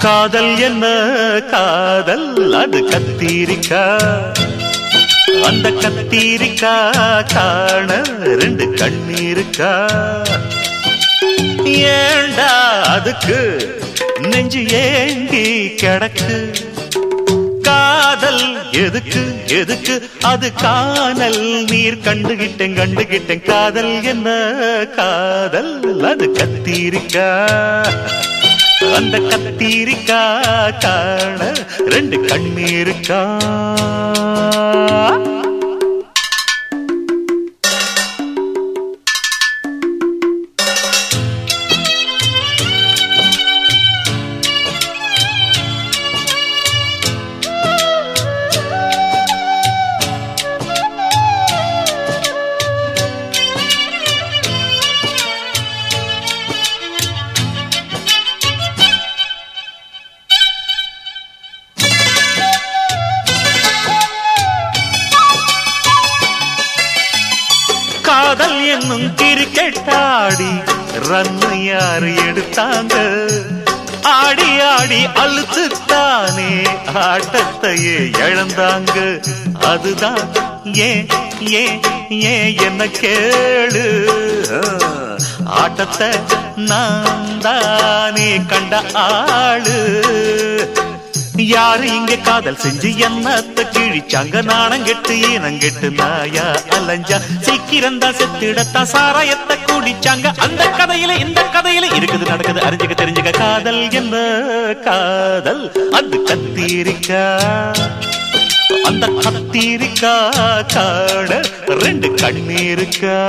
காதல் என்ன காதல் அது கத்தீரிக்கா அந்த கத்தீரிக்கா காண ரெண்டு கண்ணீருக்கா ஏண்டா அதுக்கு நெஞ்சு ஏங்கி கிடக்கு காதல் எதுக்கு எதுக்கு அது காணல் நீர் கண்டுகிட்டேன் கண்டுகிட்டேன் காதல் என்ன காதல் அது கத்தீரிக்கா அந்த கத்தீரிக்கா காண ரெண்டு கண்ணீருக்கா காதல் என்னும் கிரிக்கெட் ஆடி ரன்னு யாரு எடுத்தாங்க ஆடி ஆடி அழுத்துத்தானே ஆட்டத்தையே இழந்தாங்க அதுதான் ஏன் ஏன் ஏன் என்ன கேளு ஆட்டத்தை நான் தானே கண்ட ஆளு யாரு இங்க காதல் செஞ்சு என்னத்த கிழிச்சாங்க நாணம் கெட்டு ஈனம் கெட்டு நாயா அலைஞ்சா சீக்கிரம் தான் செத்துடத்தான் சாராயத்தை குடிச்சாங்க அந்த கதையில இந்த கதையில இருக்குது நடக்குது அறிஞ்சுக்க தெரிஞ்சுக்க காதல் என்ன காதல் அது கத்தீரிக்கா அந்த கத்தீரிக்கா காட ரெண்டு கண்ணீருக்கா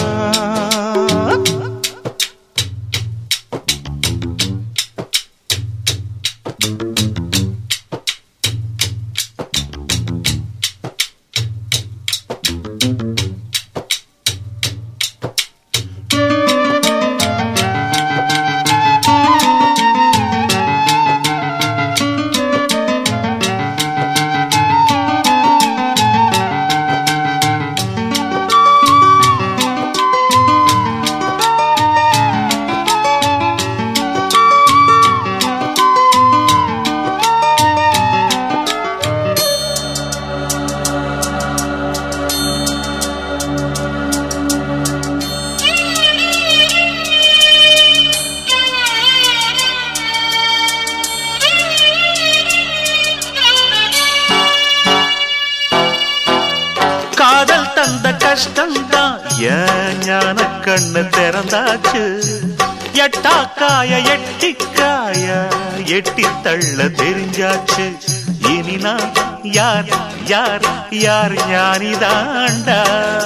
காதல் தந்த கஷ்டம்தான் ஏன் ஞான கண்ணு திறந்தாச்சு எட்டாக்காய எட்டிக்காய எட்டி தள்ள தெரிஞ்சாச்சு இனி நான் யார் யார் யார் ஞானிதாண்டா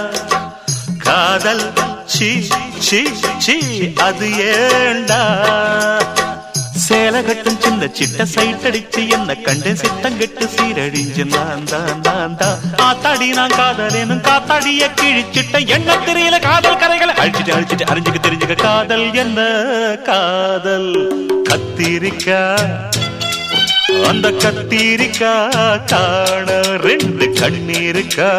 காதல் சி சி சி அது ஏண்டா சேலை கட்டும் சின்ன சிட்ட சைட் அடிச்சு என்ன கண்டு சித்தங்கெட்டு சீரழிஞ்சு நான் தான் நான் தான் ஆத்தாடி நான் காதலேனும் காத்தாடிய கிழிச்சிட்ட என்ன தெரியல காதல் கரைகளை அழிச்சிட்டு அழிச்சிட்டு அறிஞ்சுக்க தெரிஞ்சுக்க காதல் என்ன காதல் கத்திரிக்கா அந்த கத்திரிக்கா காண ரெண்டு கண்ணீருக்கா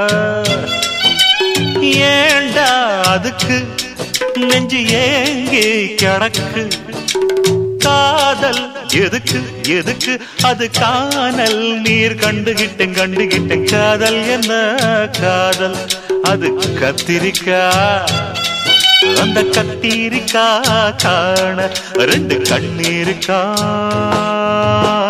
ஏண்டா அதுக்கு நெஞ்சு ஏங்கி கிடக்கு காதல் எதுக்கு எதுக்கு அது காணல் நீர் கண்டுகிட்டேன் கண்டுகிட்டேன் காதல் என்ன காதல் அது கத்திரிக்கா அந்த கத்திரிக்கா காண ரெண்டு கண்ணீருக்கா